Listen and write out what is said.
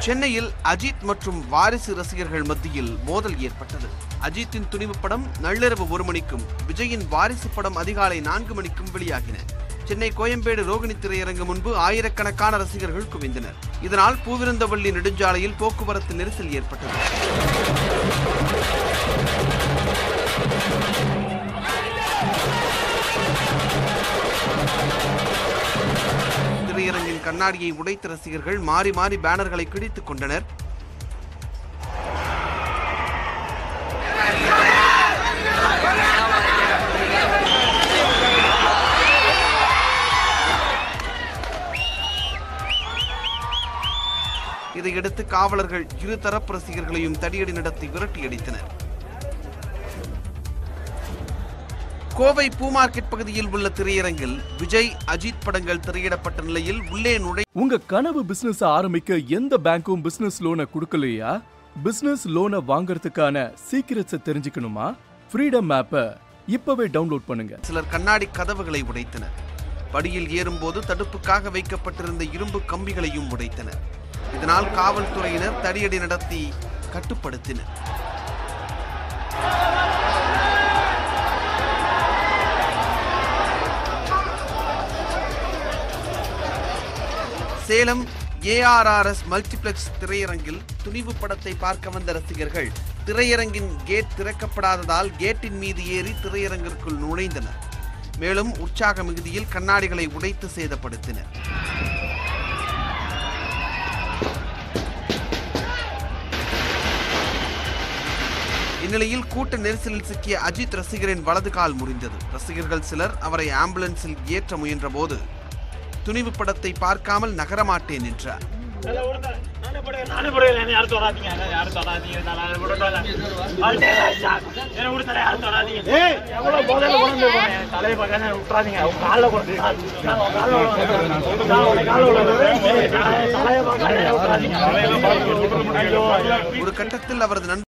சென்னையில் அஜித் மற்றும் வாரிசு ரசிகர்கள் மத்தியில் மோதல் ஏற்பட்டது அஜித்தின் துணிவு படம் நள்ளிரவு ஒரு மணிக்கும் விஜயின் வாரிசு படம் அதிகாலை நான்கு மணிக்கும் வெளியாகின சென்னை கோயம்பேடு ரோகிணி திரையரங்கு முன்பு ஆயிரக்கணக்கான ரசிகர்கள் குவிந்தனர் இதனால் பூவிருந்தவள்ளி நெடுஞ்சாலையில் போக்குவரத்து நெரிசல் ஏற்பட்டது திரையரங்கின் கண்ணாடியை உடைத்த ரசிகர்கள் மாறி மாறி பேனர்களை கிழித்துக் கொண்டனர் இதையடுத்து காவலர்கள் இரு தரப்பு ரசிகர்களையும் தடியடி நடத்தி விரட்டி அடித்தனர் கோவை பூ மார்க்கெட் பகுதியில் உள்ள திரையரங்கில் விஜய் அஜித் படங்கள் திரையிடப்பட்ட நிலையில் உள்ளே நுழை உங்க கனவு பிசினஸ் ஆரம்பிக்க எந்த பேங்க்கும் பிசினஸ் லோனை கொடுக்கலையா பிசினஸ் லோனை வாங்குறதுக்கான சீக்கிரட்ஸை தெரிஞ்சுக்கணுமா ஃப்ரீடம் ஆப்பை இப்பவே டவுன்லோட் பண்ணுங்க சிலர் கண்ணாடி கதவுகளை உடைத்தனர் படியில் ஏறும்போது தடுப்புக்காக வைக்கப்பட்டிருந்த இரும்பு கம்பிகளையும் உடைத்தனர் இதனால் காவல்துறையினர் தடியடி நடத்தி கட்டுப்படுத்தினர் சேலம் ஏஆர்ஆர்எஸ் மல்டிபிளெக்ஸ் திரையரங்கில் துணிவு படத்தை பார்க்க வந்த ரசிகர்கள் திரையரங்கின் கேட் திறக்கப்படாததால் கேட்டின் மீது ஏறி திரையரங்கிற்குள் நுழைந்தனர் மேலும் உற்சாக மிகுதியில் கண்ணாடிகளை உடைத்து சேதப்படுத்தினர் இந்நிலையில் கூட்ட நெரிசலில் சிக்கிய அஜித் ரசிகரின் வலது கால் முறிந்தது ரசிகர்கள் சிலர் அவரை ஆம்புலன்ஸில் ஏற்ற முயன்றபோது துணிவு படத்தை பார்க்காமல் நகரமாட்டேன் என்றார் நானே போடுறேன் என்ன யாரும் தொடாதீங்க என்ன யாரும் தொடாதீங்க நான் விடல என்ன விடுதல யாரும் தொடாதீங்க ஏய் எவ்வளவு போதையில கொண்டு போறேன் தலையை பார்க்க விட்டுறாதீங்க அவங்க கால்ல கொண்டு தலையை பார்க்க விட்டுறாதீங்க ஒரு கட்டத்தில் அவரது நண்பர்